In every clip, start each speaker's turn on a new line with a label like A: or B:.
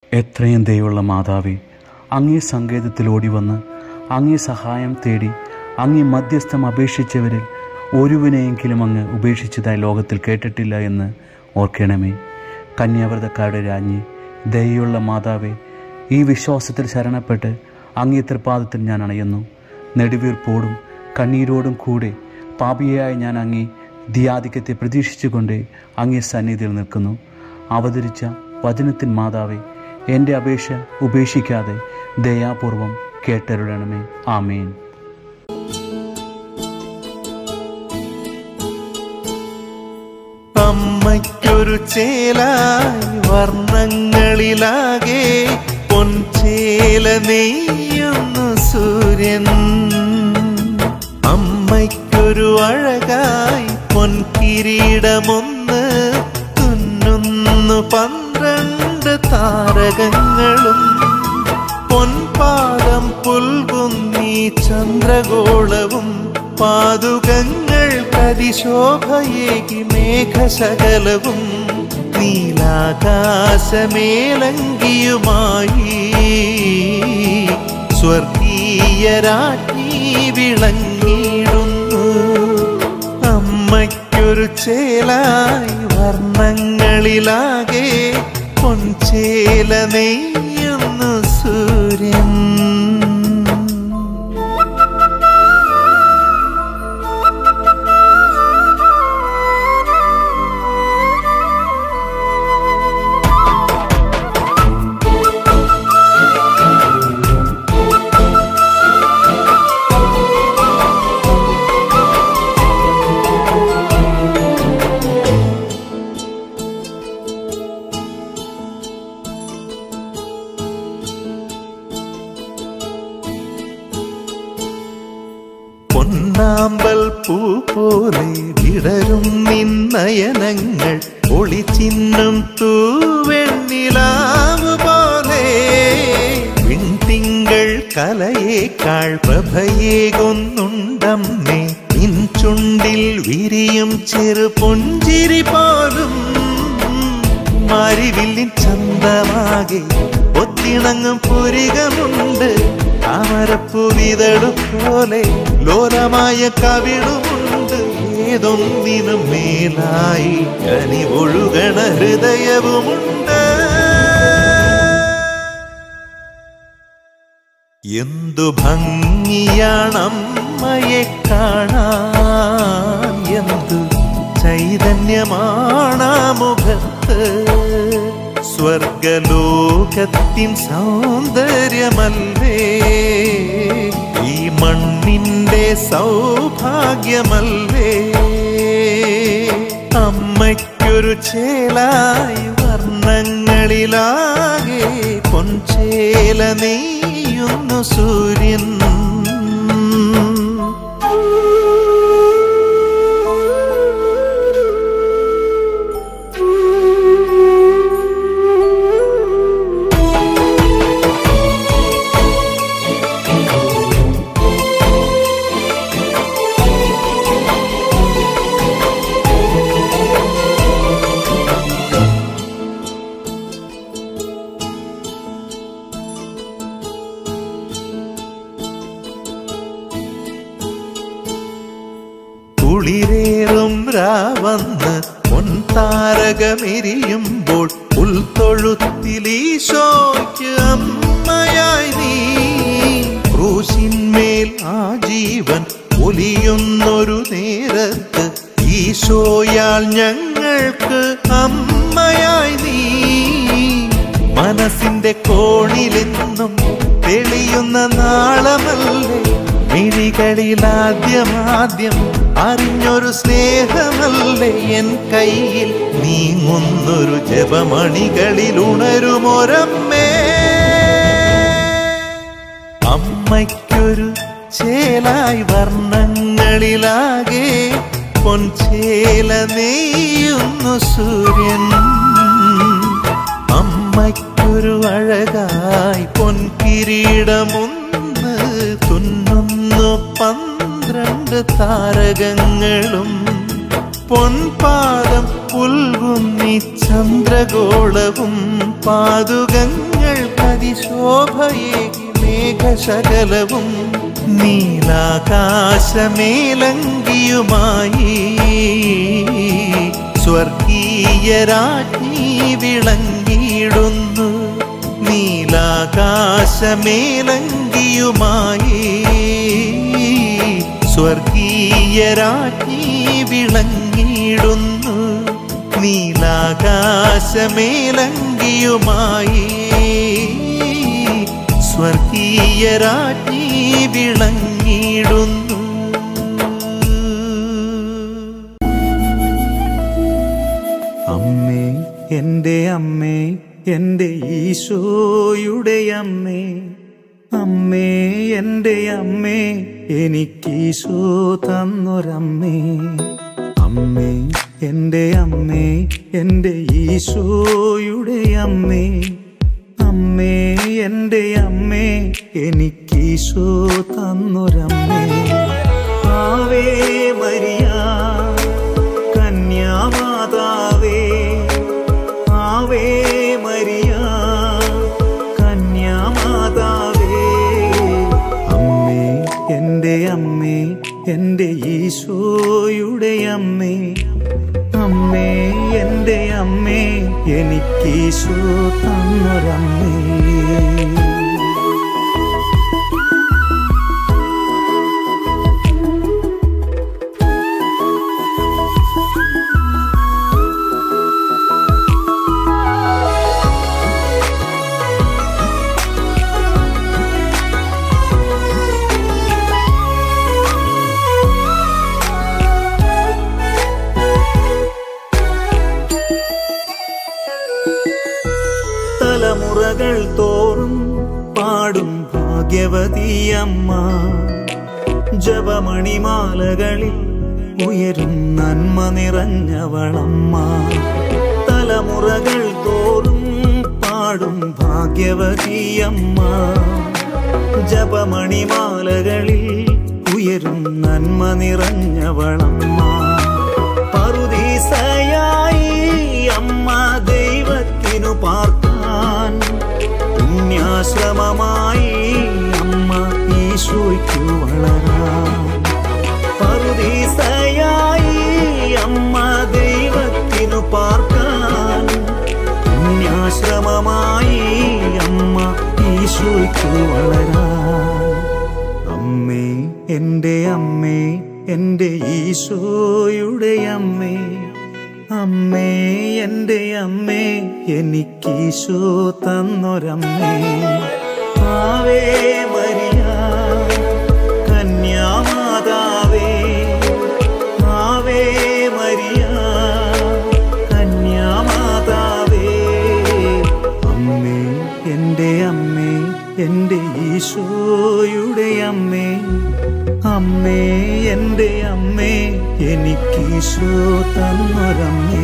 A: എത്രയും ദയുള്ള മാതാവേ അങ്ങേ സങ്കേതത്തിൽ ഓടി വന്ന് അങ്ങേ സഹായം തേടി അങ്ങേ മധ്യസ്ഥം അപേക്ഷിച്ചവരിൽ ഒരുവിനെയെങ്കിലും അങ്ങ് ഉപേക്ഷിച്ചതായി ലോകത്തിൽ കേട്ടിട്ടില്ല എന്ന് ഓർക്കണമേ കന്യാവ്രതക്കാരുടെ രാജ്ഞി ദയുള്ള മാതാവേ ഈ വിശ്വാസത്തിൽ ശരണപ്പെട്ട് അങ്ങേ തൃപ്പാദത്തിൽ ഞാൻ അണയുന്നു നെടുവീർപ്പോടും കണ്ണീരോടും കൂടെ പാപിയായ ഞാൻ അങ്ങേ ധിയാധിക്യത്തെ പ്രതീക്ഷിച്ചുകൊണ്ട് അങ്ങേ സന്നിധിയിൽ നിൽക്കുന്നു അവതരിച്ച വചനത്തിൻ മാതാവേ എൻ്റെ അപേക്ഷ ഉപേക്ഷിക്കാതെ ദയാപൂർവം കേട്ടരുടണമേ ആമേൻ
B: അമ്മയ്ക്കൊരു ചേലായി വർണ്ണങ്ങളിലാകെ പൊൻചേല നെയ്യുന്നു സൂര്യൻ അമ്മയ്ക്കൊരു അഴകായി പൊൻകിരീടമൊന്ന് തുന്നുന്നു പന്ത്രണ്ട് താരകങ്ങളും പൊൻപാദം പുൽകുന്നീ ചന്ദ്രഗോളവും പാതുകങ്ങൾ കതിശോഭയേകി മേഘശകലവും നീലാകാശമേലങ്കിയുമായി സ്വർഗീയരാജ്ഞി വിളങ്ങിടുന്നു അമ്മയ്ക്കൊരു ചേലായി വർണ്ണങ്ങളിലാകെ പൊൻചേല നെയ്യുന്നു സൂര്യൻ പൊന്നാമ്പൽ പൂ പോലെ വിടരും നിന്നയനങ്ങൾ ഒളിച്ചിന്നും തൂവെണ്ണിലാവ് പോലെ വിൺതിങ്കൾ കലയേക്കാൾ പ്രഭയേകൊന്നുണ്ടമ്മേ നിൻ ചുണ്ടിൽ വിരിയും ചെറു പുഞ്ചിരി പോലും മാരിവില്ലിൻ ചന്തമാകെ ഒത്തിണങ്ങും പുരികമുണ്ട് താമരപ്പുവിതളു പോലെ ലോലമായ കവിളുമുണ്ട് ഏതൊന്നിനും മേലായി കനി ഒഴുകണ ഹൃദയവുമുണ്ട് എന്തു ഭംഗിയാണമ്മയെ കാണാൻ എന്തു ചൈതന്യമാണാ മുഖത്ത് സ്വർഗലോകത്തിൻ സൗന്ദര്യമല്ലേ ഈ മണ്ണിന്റെ സൗഭാഗ്യമല്ലേ അമ്മയ്ക്കൊരു ചേലായി വർണ്ണങ്ങളിലാകെ പൊൻചേല നെയ്യുന്നു സൂര്യൻ കുളിരേറും രാവന്ന് പൊൻതാരകമെരിയുമ്പോൾ ഉൾത്തൊഴുത്തിലീശോയ്ക്ക് അമ്മയായി നീ ക്രൂശിന്മേൽ ആ ജീവൻ ഒലിയുന്നൊരു നേരത്ത് ഈശോയാൽ ഞങ്ങൾക്ക് അമ്മയായി നീ മനസ്സിന്റെ കോണിലെന്നും തെളിയുന്ന നാളമല്ലേ മിഴികളിലാദ്യമാദ്യം അറിഞ്ഞൊരു സ്നേഹമല്ലേ എൻ കയ്യിൽ നീങ്ങുന്നൊരു ജപമണികളിൽ ഉണരുമൊരമ്മേ അമ്മയ്ക്കൊരു ചേലായി വർണ്ണങ്ങളിലാകെ പൊൻചേല നെയ്യുന്നു സൂര്യൻ അമ്മയ്ക്കൊരു അഴകായി പൊൻകിരീടമൊന്ന് തുന്നുന്നു പന്ത്രണ്ട് താരകങ്ങളും പൊൻപാദം പുൽകുന്നി ചന്ദ്രഗോളവും പാതുകങ്ങൾ അതിശോഭയേകി മേഘശകലവും നീലാകാശമേലങ്കിയുമായി സ്വർഗീയ രാജ്ഞി വിളങ്ങിയിടുന്നു നീലാകാശമേലങ്കിയുമായി സ്വർഗീയ രാജ്ഞി വിളങ്ങിയിടുന്നു നീലാകാശമേലങ്കിയുമായി സ്വർഗീയ രാജ്ഞി വിളങ്ങിയിടുന്നു
C: അമ്മേ എൻ്റെ അമ്മേ എൻ്റെ ഈശോയുടെ അമ്മേ അമ്മേ എൻ്റെ അമ്മേ എനിക്കീശോ തന്നൊരമ്മേ അമ്മേ എൻ്റെ അമ്മേ എൻ്റെ ഈശോയുടെ അമ്മേ അമ്മേ എൻ്റെ അമ്മേ എനിക്കീശോ തന്നൊരമ്മേ ആവേ മരിയ കന്യാമാതാവേ ആവേ മരിയ കന്യാമാതാവേ അമ്മേ എൻ്റെ അമ്മേ എൻ്റെ ഈശോയുടെ അമ്മേ അമ്മേ എൻ്റെ അമ്മേ എനിക്കീശോ തന്നൊരമ്മേ തലമുറകൾ തോറും പാടും ഭാഗ്യവതിയമ്മ ജപമണിമാലകളിൽ ഉയരും നന്മ നിറഞ്ഞവളമ്മ തലമുറകൾ തോറും പാടും ഭാഗ്യവതിയമ്മ ജപമണിമാലകളിൽ ഉയരും നന്മ നിറഞ്ഞവളമ്മ പറുദീസയായി അമ്മ ദൈവത്തിനു പാർക്കാൻ പുണ്യാശ്രമമായി അമ്മ ഈശോയ്ക്കു വളരാൻ പറുദീസയായി അമ്മ ദൈവത്തിനു പാർക്കാൻ പുണ്യാശ്രമമായി അമ്മ ഈശോയ്ക്കു വളരാൻ അമ്മേ എൻ്റെ അമ്മേ എൻ്റെ ഈശോയുടെ അമ്മേ അമ്മേ എൻ്റെ അമ്മേ എനിക്കീശോ തന്നൊരമ്മേ ആവേ മരിയ കന്യാമാതാവേ ആവേ മരിയ കന്യാമാതാവേ അമ്മേ എൻ്റെ അമ്മേ എൻ്റെ ഈശോയുടെ അമ്മേ അമ്മേ എൻ്റെ അമ്മേ എനിക്കീശോ തന്നൊരമ്മേ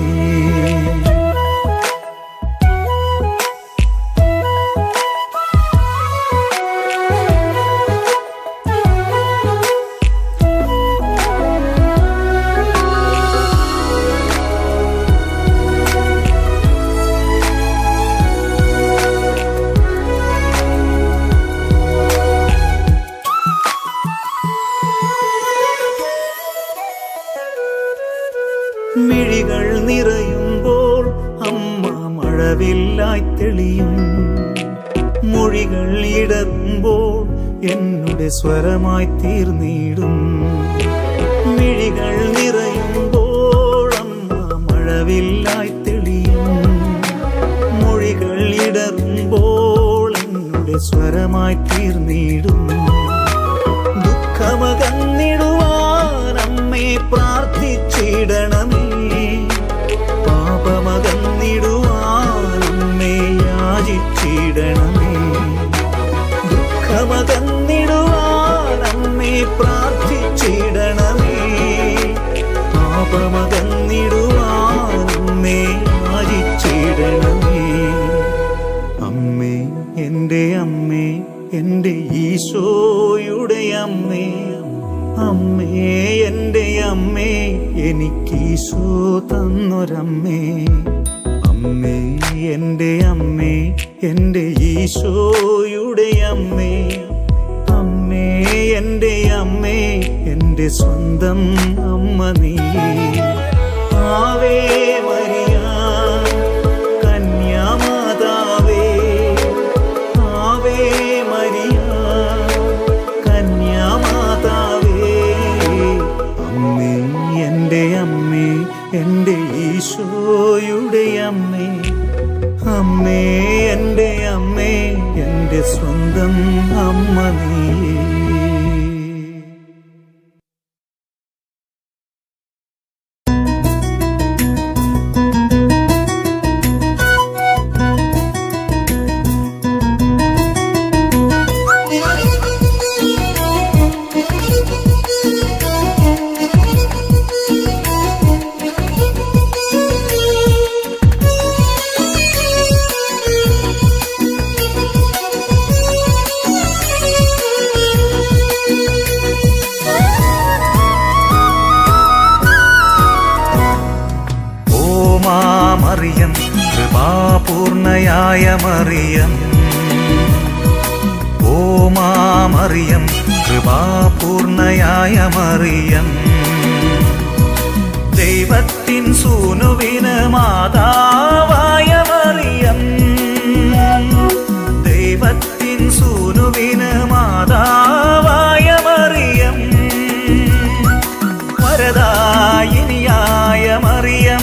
C: മിഴികൾ നിറയുമ്പോൾ അമ്മ മഴവില്ലായി തെളിയും മൊഴികൾ ഇടറുമ്പോൾ എന്നുടെ സ്വരമായി തീർന്നിടും മിഴികൾ നിറയുമ്പോൾ അമ്മ മഴവില്ലായി തെളിയും മൊഴികൾ ഇടറുമ്പോൾ എന്നുടെ സ്വരമായി തീർന്നിടും ദുഃഖമകന്നിടുവാൻ അമ്മേ പ്രാർത്ഥിച്ചിടണമേ പാപമകന്നിടുവാൻ അമ്മേ യാചിച്ചിടണമേ ദുഃഖമകന്നിടുവാൻ അമ്മേ പ്രാർത്ഥിച്ചിടണമേ പാപമകന്നിടുവാൻ അമ്മേ യാചിച്ചിടണമേ അമ്മേ എൻ്റെ അമ്മേ എൻ്റെ ഈശോയുടെ അമ്മേ അമ്മേ എൻ്റെ അമ്മേ എനിക്കീശോ തന്നൊരമ്മേ അമ്മേ എൻ്റെ അമ്മേ എൻ്റെ ഈശോയുടെ അമ്മേ അമ്മേ എൻ്റെ അമ്മേ എൻ്റെ സ്വന്തം അമ്മ നീ ആവേ മരിയ കന്യാമാതാവേ ആവേ മരിയ കന്യാമാതാവേ അമ്മേ എൻ്റെ അമ്മേ എൻ്റെ ഈശോയുടെ അമ്മേ അമ്മേ എൻ്റെ അമ്മേ എൻ്റെ സ്വന്തം അമ്മ നീ ഓ മാമറിയം കൃപാപൂർണയായ മറിയം ഓ മാമറിയം കൃപാപൂർണയായ മറിയം ദൈവത്തിൻ സൂനുവിന് മാതാവായ മറിയം ദൈവത്തിൻ സൂനുവിന് മാതാവായ മറിയം വരദായിനിയായ മറിയം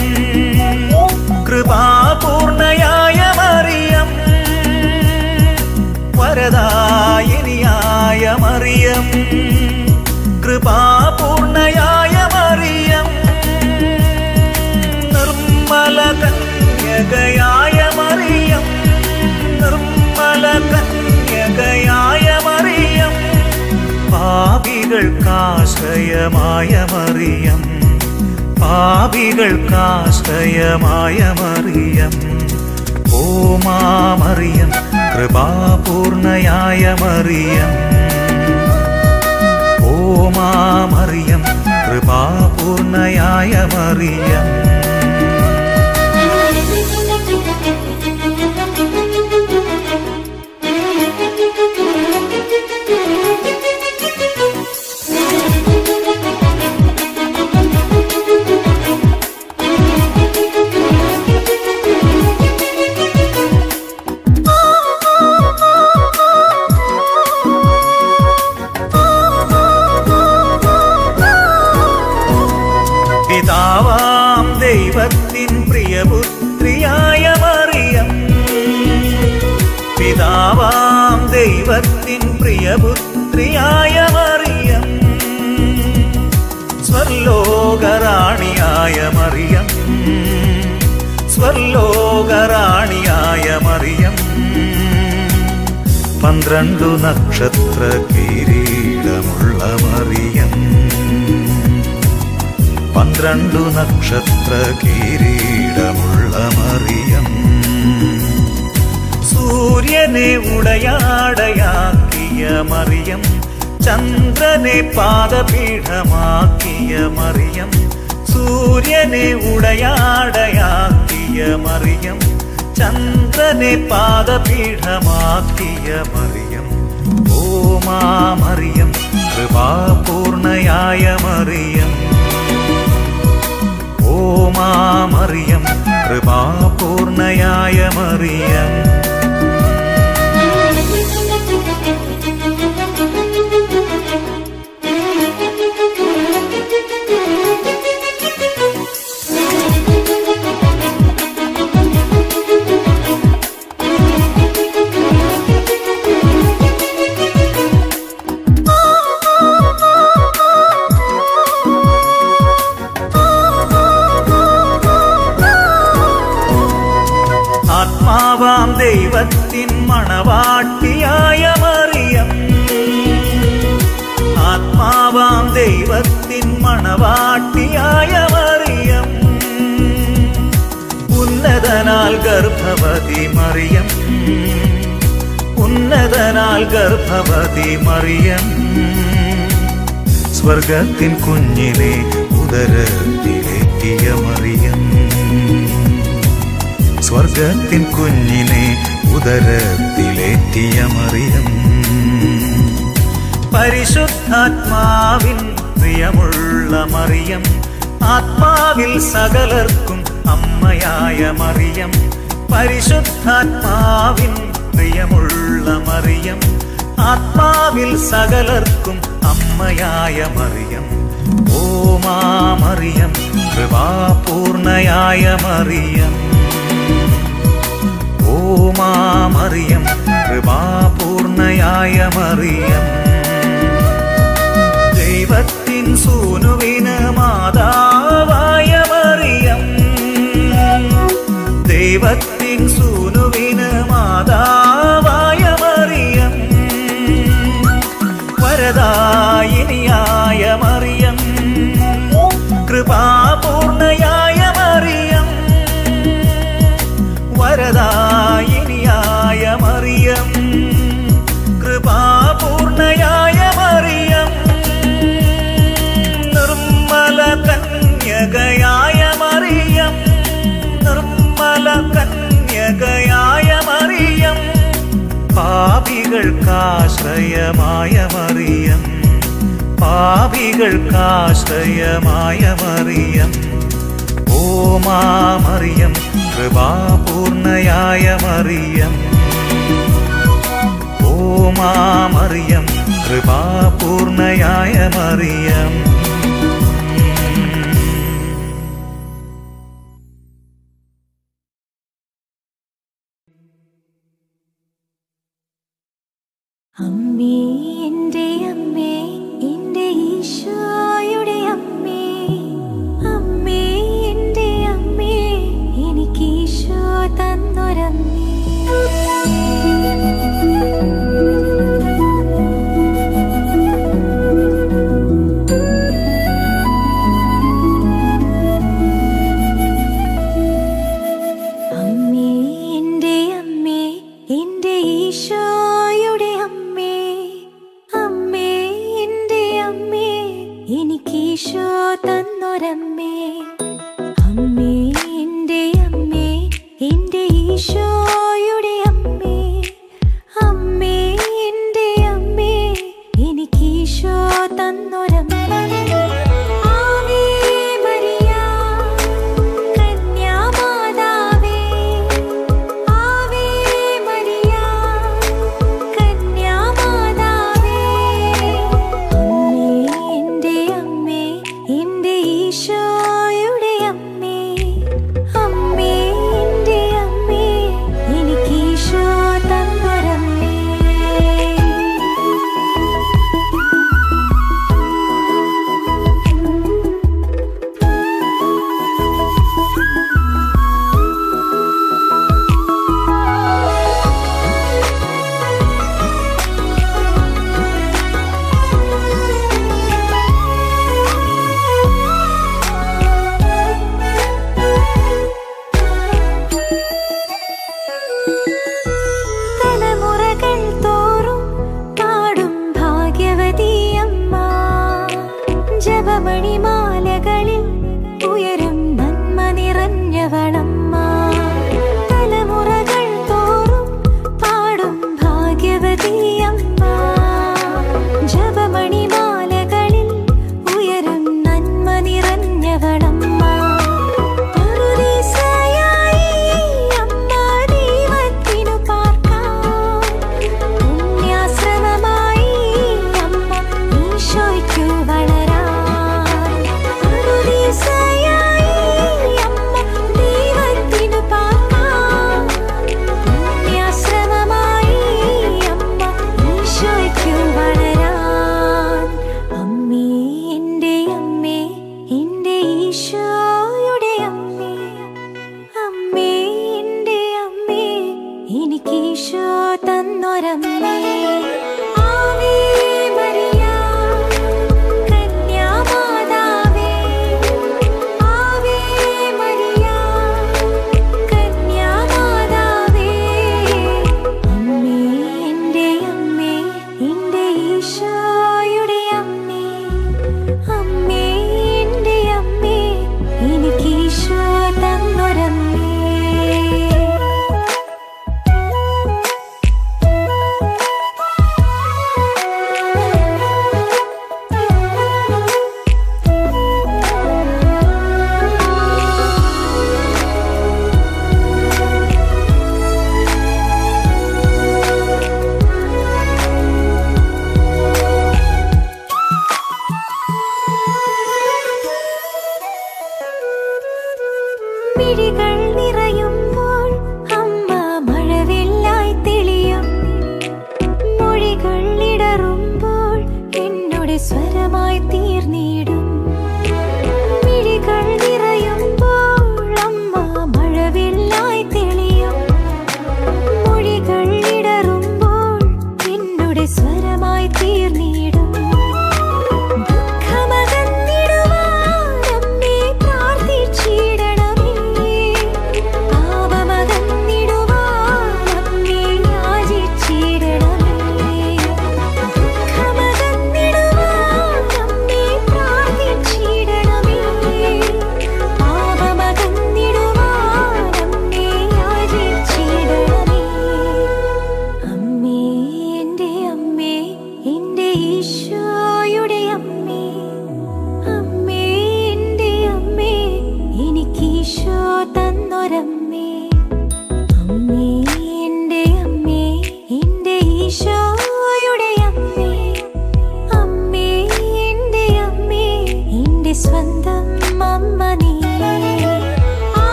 C: കൃപാപൂർണയായ മറിയം വരദായിനിയായ മറിയം കൃപാപൂർണയായ മറിയം നിർമ്മല കന്യകയായ മറിയം നിർമ്മല കന്യകയായ മറിയം പാപികൾക്കാശ്രയമായ മറിയം പാപികൾക്കാശ്രയമായ മറിയം ഓ മാമറിയം കൃപാപൂർണയായ മറിയം ഓ മാമറിയം കൃപാപൂർണയായ മറിയം പിതാവാം ദൈവത്തിൻ പ്രിയപുത്രിയായ മറിയം പിതാവാം ദൈവത്തിൻ പ്രിയപുത്രിയായ മറിയം സ്വർലോകറാണിയായ മറിയം സ്വർലോകറാണിയായ മറിയം പന്ത്രണ്ടു നക്ഷത്ര കിരീടമുള്ള മറിയം പന്ത്രണ്ടു നക്ഷത്ര കിരീടമുള്ള മറിയം സൂര്യനെ ഉടയാടയാക്കിയ മറിയം ചന്ദ്രനെ പാദപീഠമാക്കിയ മറിയം സൂര്യനെ ഉടയാടയാക്കിയ മറിയം ചന്ദ്രനെ പാദപീഠമാക്കിയ മറിയം ഓ മാമറിയം കൃപാപൂർണയായ മറിയം ഓ മാമറിയം കൃപാപൂർണയായ മറിയം ആത്മാവാം ദൈവത്തിൻ മണവാട്ടിയായ മറിയം ആത്മാവാം ദൈവത്തിൻ മണവാട്ടിയായ മറിയം ഉന്നതനാൽ ഗർഭവതി മറിയം ഉന്നതനാൽ ഗർഭവതി മറിയം സ്വർഗത്തിൻ കുഞ്ഞിനെ ഉദരത്തിലേറ്റിയ മറിയം സ്വർഗത്തിൻ കുഞ്ഞിനെ ഉദരത്തിലേറ്റിയ മറിയം പരിശുദ്ധാത്മാവിൻ പ്രിയമുള്ള മറിയം ആത്മാവിൽ സകലർക്കും അമ്മയായ മറിയം പരിശുദ്ധാത്മാവിൻ പ്രിയമുള്ള മറിയം ആത്മാവിൽ സകലർക്കും അമ്മയായ മറിയം ഓ മാ മറിയം കൃപാപൂർണയായ മറിയം ഓ മാ മറിയം കൃപാപൂർണയായ മറിയം ദൈവത്തിൻ സൂനുവിന് മാതാവായ മറിയം ദൈവത്തിൻ സൂനുവിന് മാതാവായ മറിയം വരദായിനിയായ മറിയം കൃപാപൂർണയായ മറിയം വരദായിനിയായ മറിയം കൃപാപൂർണയായ മറിയം നിർമ്മല കന്യകയായ മറിയം നിർമ്മല കന്യകയായ മറിയം പാപികൾക്കാശ്രയമായ മറിയം പാപികൾക്കാശ്രയമായ മറിയം ഓ മാ മറിയം കൃപാപൂർണയായ മറിയം ഓ മാ മറിയം കൃപാപൂർണയായ മറിയം
D: അമ്മേ എൻ്റെ അമ്മേ എൻ്റെ ഈശോയുടെ അമ്മേ അമ്മേ എൻ്റെ അമ്മേ എനിക്ക് ഈശോ തന്നൊരമ്മേ അമ്മേ എൻ്റെ അമ്മേ എൻ്റെ ഈശോയുടെ അമ്മേ അമ്മേ എൻ്റെ അമ്മേ എനിക്ക് ഈശോ തന്നൊരമ്മേ അമ്മേ എൻ്റെ അമ്മേ എൻ്റെ ഈശോയുടെ അമ്മേ അമ്മേ എൻ്റെ അമ്മേ എനിക്ക് ഈശോ തന്നൊരമ്മേ ആവേ മരിയ കന്യാമാതാവേ ആവേ മരിയ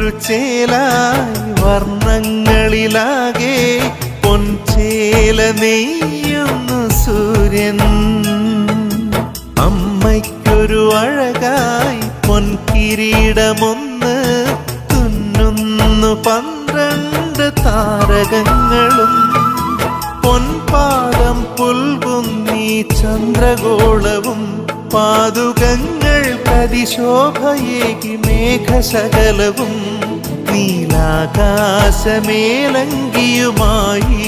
B: അമ്മയ്ക്കൊരു ചേലായി വർണ്ണങ്ങളിലാകെ പൊൻചേല നെയ്യുന്നു സൂര്യൻ അമ്മയ്ക്കൊരു അഴകായി പൊൻകിരീടമൊന്ന് തുന്നുന്നു പന്ത്രണ്ട് താരകങ്ങളും പൊൻപാദം പുൽകുന്നീ ചന്ദ്രഗോളവും പാതുകങ്ങൾ പ്രതിശോഭയേകി മേഘശകലവും നീലാകാശമേലങ്കിയുമായി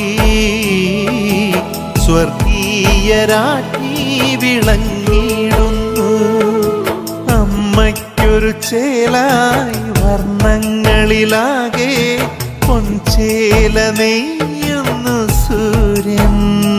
B: സ്വർഗീയരാജ്ഞി വിളങ്ങിടുന്നു അമ്മയ്ക്കൊരു ചേലായി വർണ്ണങ്ങളിലാകെ പൊൻചേല നെയ്യുന്നു സൂര്യൻ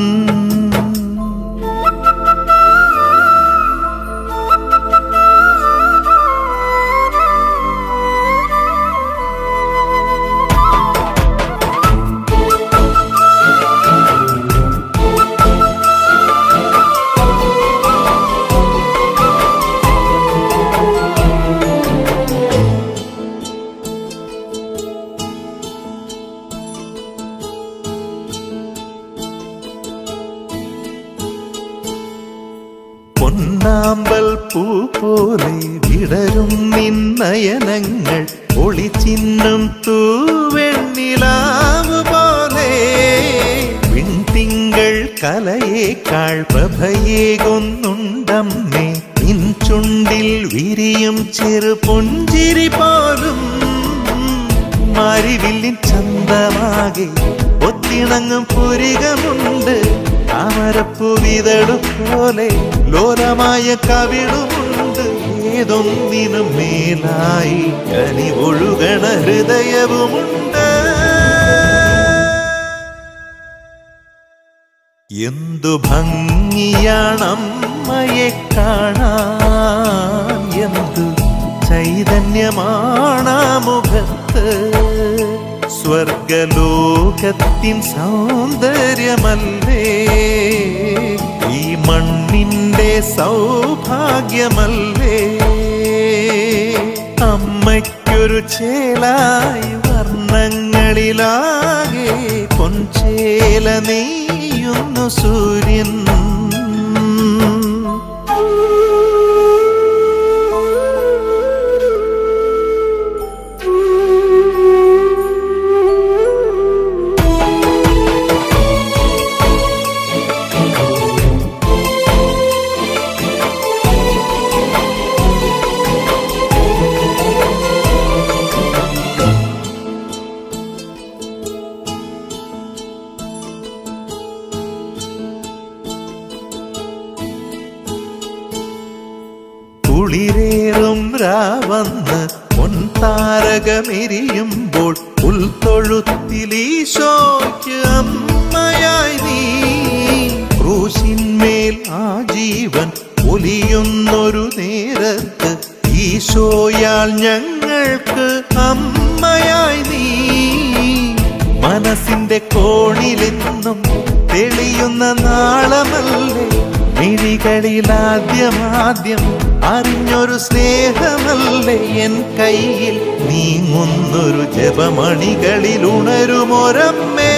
B: പൊന്നാമ്പൽ പൂ പോലെ വിടരും നിന്നയനങ്ങൾ ഒളിച്ചിന്നും തൂവെണ്ണിലാവ് പോലെ വിൺതിങ്കൾ കലയേക്കാൾ പ്രഭയേകൊന്നുണ്ടമ്മേ നിൻ ചുണ്ടിൽ വിരിയും ചെറു പുഞ്ചിരി പോലും മാരിവില്ലിൻ ചന്തമാകെ ഒത്തിണങ്ങും പുരികമുണ്ട് താമരപ്പൂ വിതടു പോലെ ലോലമായ കവിളുമുണ്ട് ഏതൊന്നിനും മേലായി കനി ഒഴുകണ ഹൃദയവുമുണ്ട് എന്തു ഭംഗിയാണമ്മയെ കാണാൻ എന്തു ചൈതന്യമാണാ മുഖത്ത് സ്വർഗലോകത്തിൻ സൗന്ദര്യമല്ലേ ഈ മണ്ണിന്റെ സൗഭാഗ്യമല്ലേ അമ്മയ്ക്കൊരു ചേലായി വർണ്ണങ്ങളിലാകെ പൊൻചേല നെയ്യുന്നു സൂര്യൻ കുളിരേറും രാവന്ന് പൊൻതാരകമെരിയുമ്പോൾ പുൽത്തൊഴുത്തിലീശോയ്ക്ക് അമ്മയായി നീ ക്രൂശിന്മേൽ ആ ജീവൻ ഒലിയുന്നൊരു നേരത്ത് ഈശോയാൽ ഞങ്ങൾക്ക് അമ്മയായി നീ മനസ്സിന്റെ കോണിലെന്നും തെളിയുന്ന നാളമല്ലേ മിഴികളിലാദ്യമാദ്യം അറിഞ്ഞൊരു സ്നേഹമല്ലേ എൻ കയ്യിൽ നീങ്ങുന്നൊരു ജപമണികളിൽ ഉണരുമൊരമ്മേ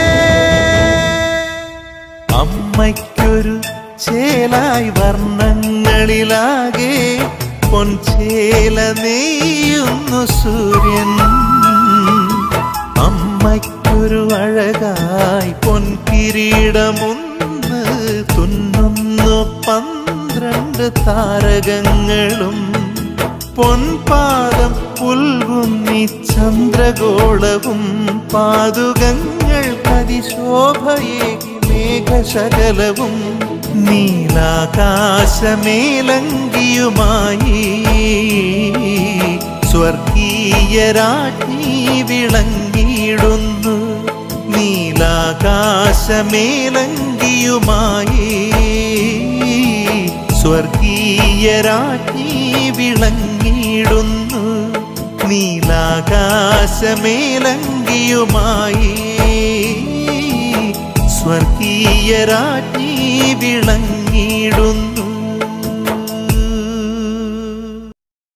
B: അമ്മയ്ക്കൊരു ചേലായി വർണ്ണങ്ങളിലാകെ പൊൻചേല നെയ്യുന്നു സൂര്യൻ അമ്മയ്ക്കൊരു അഴകായി പൊൻകിരീടമൊന്ന് തുന്നുന്നു പന്ത്രണ്ട് താരകങ്ങളും പൊൻപാദം പുൽകുന്നി ചന്ദ്രഗോളവും പാതുകങ്ങൾ അതിശോഭയേകി മേഘശകലവും നീലാകാശമേലങ്കിയുമായി സ്വർഗീയരാജ്ഞി വിളങ്ങിയിടുന്നു നീലാകാശമേലങ്കിയുമായി സ്വർഗീയരാജ്ഞി വിളങ്ങിയിടുന്നു നീലാകാശമേലങ്കിയുമായി സ്വർഗീയരാജ്ഞി വിളങ്ങിയിടുന്നു